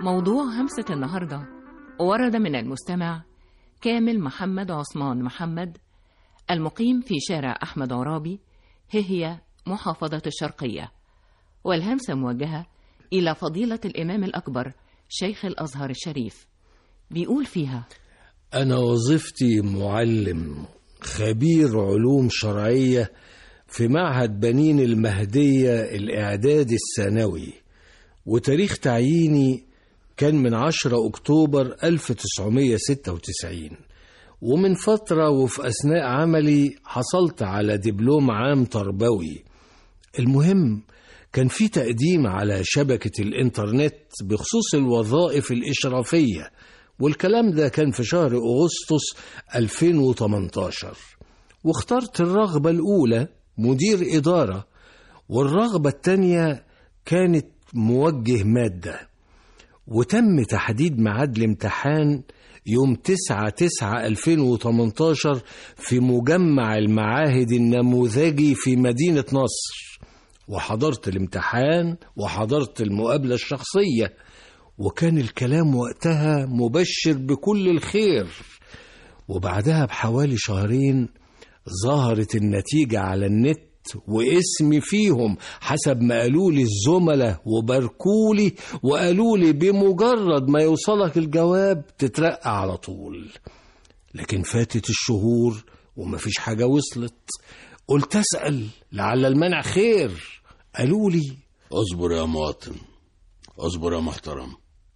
موضوع همسة النهاردة ورد من المستمع كامل محمد عثمان محمد المقيم في شارع أحمد عرابي هي محافظة الشرقية والهمسة موجهة إلى فضيلة الإمام الأكبر شيخ الأزهر الشريف بيقول فيها أنا وظيفتي معلم خبير علوم شرعية في معهد بنين المهدية الإعداد الثانوي وتاريخ تعييني كان من 10 أكتوبر 1996 ومن فترة وفي أثناء عملي حصلت على دبلوم عام تربوي المهم كان في تقديم على شبكة الإنترنت بخصوص الوظائف الإشرافية والكلام ده كان في شهر أغسطس 2018 واخترت الرغبة الأولى مدير إدارة والرغبة التانية كانت موجه مادة وتم تحديد ميعاد الامتحان يوم 9 9 2018 في مجمع المعاهد النموذجي في مدينة نصر وحضرت الامتحان وحضرت المقابلة الشخصية وكان الكلام وقتها مبشر بكل الخير وبعدها بحوالي شهرين ظهرت النتيجة على النت واسمي فيهم حسب ما قالوا لي الزملاء وباركولي وقالوا لي بمجرد ما يوصلك الجواب تترقى على طول لكن فاتت الشهور ومفيش حاجة وصلت قلت أسأل لعل المنع خير قالوا لي اصبر يا مواطن اصبر يا محترم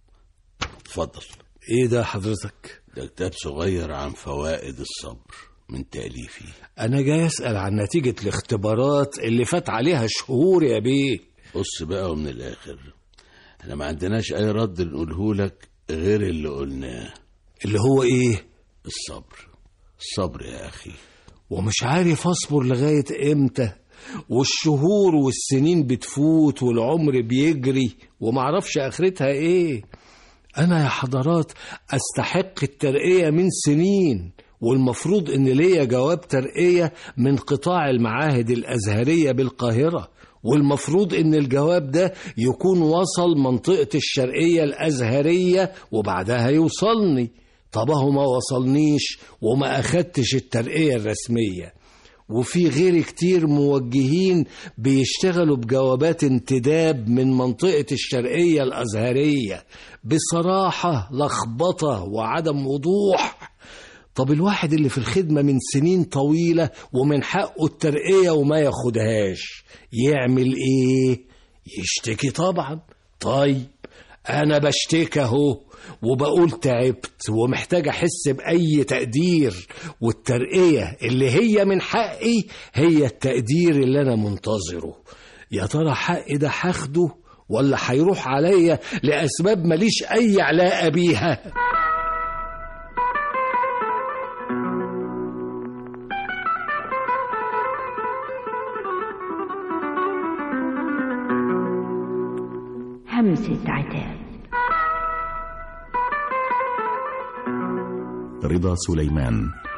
اتفضل ايه ده حضرتك ده كتاب صغير عن فوائد الصبر من تأليفي انا جاي اسأل عن نتيجة الاختبارات اللي فات عليها شهور يا بيه بص بقى ومن الآخر احنا ما عندناش أي رد نقوله لك غير اللي قلناه اللي هو ايه الصبر الصبر يا أخي ومش عارف اصبر لغاية امتى والشهور والسنين بتفوت والعمر بيجري ومعرفش اخرتها ايه انا يا حضرات استحق الترقية من سنين والمفروض ان ليا جواب ترقية من قطاع المعاهد الازهرية بالقاهرة والمفروض ان الجواب ده يكون وصل منطقة الشرقية الازهرية وبعدها يوصلني طب اهو ما وصلنيش وما اخدتش الترقية الرسمية وفي غير كتير موجهين بيشتغلوا بجوابات انتداب من منطقة الشرقية الأزهرية بصراحة لخبطة وعدم وضوح طب الواحد اللي في الخدمة من سنين طويلة ومن حقه الترقية وما ياخدهاش يعمل ايه يشتكي طبعا طيب انا بشتكي اهو وبقول تعبت ومحتاج احس باي تقدير والترقيه اللي هي من حقي هي التقدير اللي انا منتظره يا ترى حقي ده هاخده ولا هيروح عليا لاسباب ماليش اي علاقه بيها همسة عتاب رضا سليمان